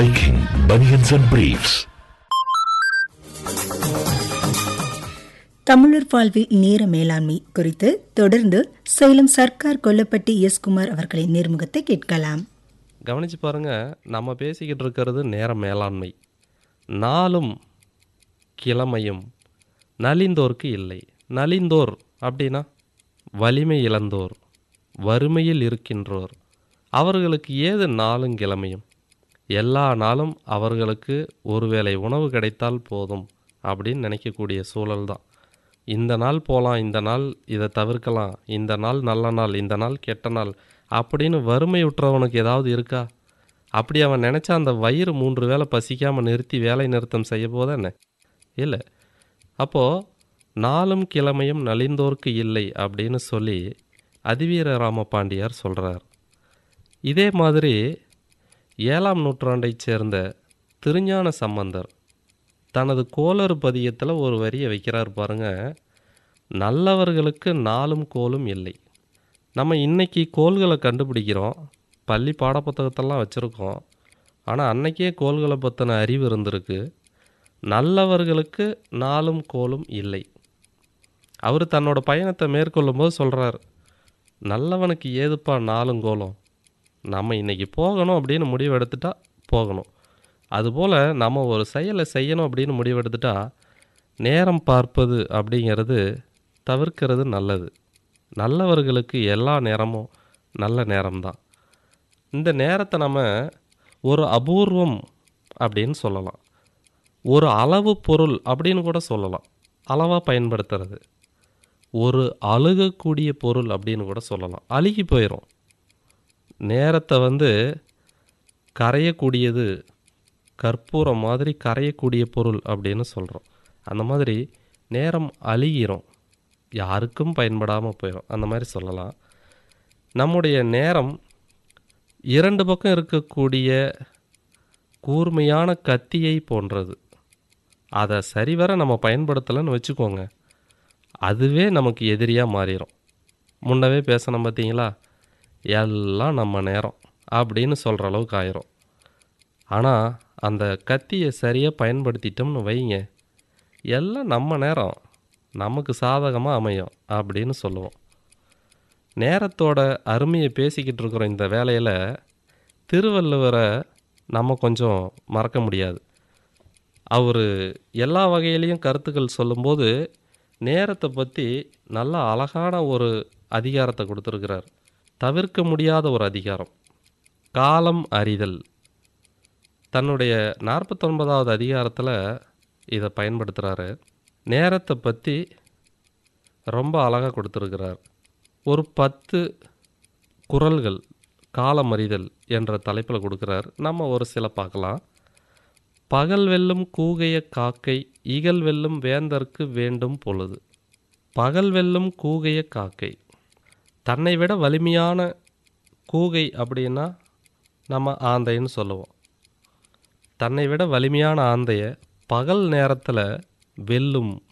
Viking Bunions and Briefs. தமிழர் வாழ்வில் நேர மேலாண்மை குறித்து தொடர்ந்து சேலம் சர்க்கார் கொல்லப்பட்டி எஸ் குமார் அவர்களின் நேர்முகத்தை கேட்கலாம் கவனிச்சு பாருங்க நம்ம பேசிக்கிட்டு இருக்கிறது நேர மேலாண்மை நாளும் கிழமையும் நலிந்தோர்க்கு இல்லை நலிந்தோர் அப்படின்னா வலிமை இழந்தோர் வறுமையில் இருக்கின்றோர் அவர்களுக்கு ஏது நாளும் கிழமையும் எல்லா நாளும் அவர்களுக்கு ஒருவேளை உணவு கிடைத்தால் போதும் அப்படின்னு நினைக்கக்கூடிய சூழல் தான் இந்த நாள் போகலாம் இந்த நாள் இதை தவிர்க்கலாம் இந்த நாள் நல்ல நாள் இந்த நாள் கெட்ட நாள் அப்படின்னு வறுமை உற்றவனுக்கு ஏதாவது இருக்கா அப்படி அவன் நினச்சா அந்த வயிறு மூன்று வேளை பசிக்காமல் நிறுத்தி வேலை நிறுத்தம் செய்ய போதா என்ன இல்லை அப்போது நாளும் கிழமையும் நலிந்தோர்க்கு இல்லை அப்படின்னு சொல்லி அதிவீர ராமபாண்டியார் சொல்கிறார் இதே மாதிரி ஏழாம் நூற்றாண்டைச் சேர்ந்த திருஞான சம்பந்தர் தனது கோளறு பதியத்தில் ஒரு வரியை வைக்கிறார் பாருங்க நல்லவர்களுக்கு நாளும் கோலும் இல்லை நம்ம இன்னைக்கு கோள்களை கண்டுபிடிக்கிறோம் பள்ளி பாடப்புத்தகத்தெல்லாம் வச்சுருக்கோம் ஆனால் அன்னைக்கே கோள்களை பற்றின அறிவு இருந்திருக்கு நல்லவர்களுக்கு நாளும் கோலும் இல்லை அவர் தன்னோட பயணத்தை மேற்கொள்ளும்போது சொல்கிறார் நல்லவனுக்கு ஏதுப்பா நாளும் கோலம் நம்ம இன்னைக்கு போகணும் அப்படின்னு முடிவெடுத்துட்டா போகணும் அதுபோல் நம்ம ஒரு செயலை செய்யணும் அப்படின்னு முடிவெடுத்துட்டா நேரம் பார்ப்பது அப்படிங்கிறது தவிர்க்கிறது நல்லது நல்லவர்களுக்கு எல்லா நேரமும் நல்ல நேரம்தான் இந்த நேரத்தை நம்ம ஒரு அபூர்வம் அப்படின்னு சொல்லலாம் ஒரு அளவு பொருள் அப்படின்னு கூட சொல்லலாம் அளவாக பயன்படுத்துறது ஒரு அழுகக்கூடிய பொருள் அப்படின்னு கூட சொல்லலாம் அழுகி போயிடும் நேரத்தை வந்து கரையக்கூடியது கற்பூரம் மாதிரி கரையக்கூடிய பொருள் அப்படின்னு சொல்கிறோம் அந்த மாதிரி நேரம் அழுகிரும் யாருக்கும் பயன்படாமல் போயிடும் அந்த மாதிரி சொல்லலாம் நம்முடைய நேரம் இரண்டு பக்கம் இருக்கக்கூடிய கூர்மையான கத்தியை போன்றது அதை சரிவர நம்ம பயன்படுத்தலைன்னு வச்சுக்கோங்க அதுவே நமக்கு எதிரியாக மாறிடும் முன்னவே பேசணும் பார்த்தீங்களா எல்லாம் நம்ம நேரம் அப்படின்னு சொல்கிற அளவுக்கு ஆயிரும் ஆனால் அந்த கத்தியை சரியாக பயன்படுத்திட்டோம்னு வைங்க எல்லாம் நம்ம நேரம் நமக்கு சாதகமாக அமையும் அப்படின்னு சொல்லுவோம் நேரத்தோட அருமையை பேசிக்கிட்டு இருக்கிற இந்த வேலையில் திருவள்ளுவரை நம்ம கொஞ்சம் மறக்க முடியாது அவர் எல்லா வகையிலையும் கருத்துக்கள் சொல்லும்போது நேரத்தை பற்றி நல்ல அழகான ஒரு அதிகாரத்தை கொடுத்துருக்கிறார் தவிர்க்க முடியாத ஒரு அதிகாரம் காலம் அறிதல் தன்னுடைய நாற்பத்தொன்பதாவது அதிகாரத்தில் இதை பயன்படுத்துகிறாரு நேரத்தை பற்றி ரொம்ப அழகாக கொடுத்துருக்கிறார் ஒரு பத்து குரல்கள் காலம் அறிதல் என்ற தலைப்பில் கொடுக்குறார் நம்ம ஒரு சில பார்க்கலாம் பகல் வெல்லும் கூகைய காக்கை இகல் வெல்லும் வேந்தற்கு வேண்டும் பொழுது பகல் வெல்லும் கூகைய காக்கை தன்னை விட வலிமையான கூகை அப்படின்னா நம்ம ஆந்தைன்னு சொல்லுவோம் தன்னை விட வலிமையான ஆந்தையை பகல் நேரத்தில் வெல்லும்